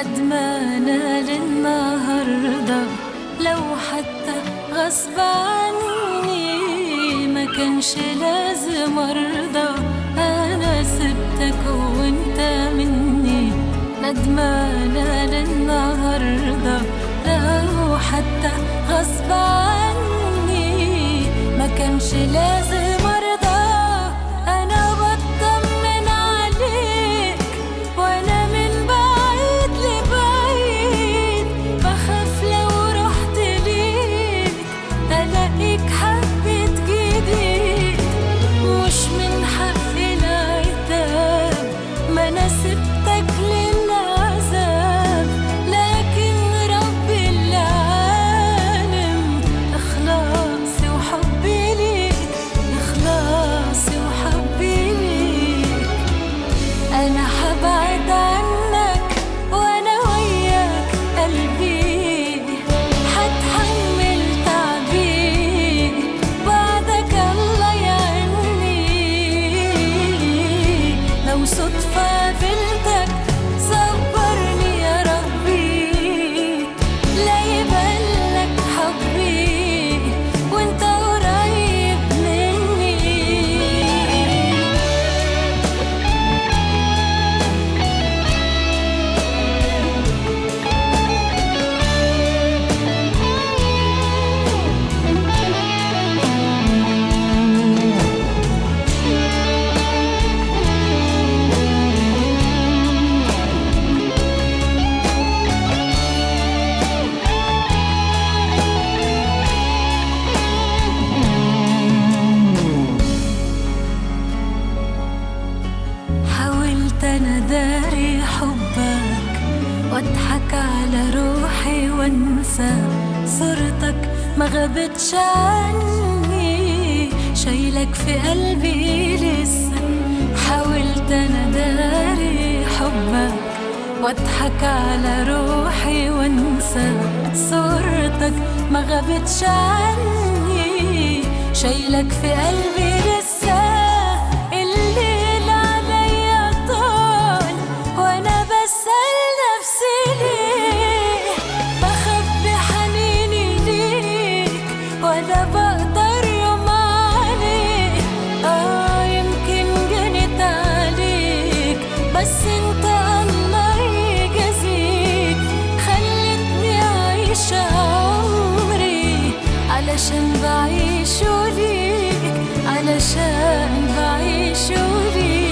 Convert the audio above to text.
ندمانة للنهاردة لو حتى غصب عني ما كانش لازم ارضى انا سبتك وانت مني ندمانة للنهاردة لو حتى غصب عني ما كانش لازم ارضى انا بطمن عليك وانا من بعيد لبعيد بخاف لو رحت ليك الاقيك حبيت جديد مش من حق العتاب ما انا سبتك للعذاب لكن رب العالم اخلاصي وحبي ليك اخلاصي وحبي ليك انا حبعد عنك وانا وياك قلبي حتحمل تعبي بعدك الله يعني لو صدفة قابلتك صبرني يا ربي لا يبلك حبي وانت قريب مني حاولت انا داري حبك واضحك على روحي وانسى صورتك ما غابتش عني شايلك في قلبي لسه حاولت انا داري حبك واضحك على روحي وانسى صورتك ما غابتش عني شايلك في قلبي لسه الليل عليا طال وانا بسأل نفسي ليه بخبي حنيني ليك ولا بقدر يوم عليك اه يمكن جنت عليك بس انت الله يجازيك خلتني اعيش عمري علشان بعيش ليك علشان بعيش ليك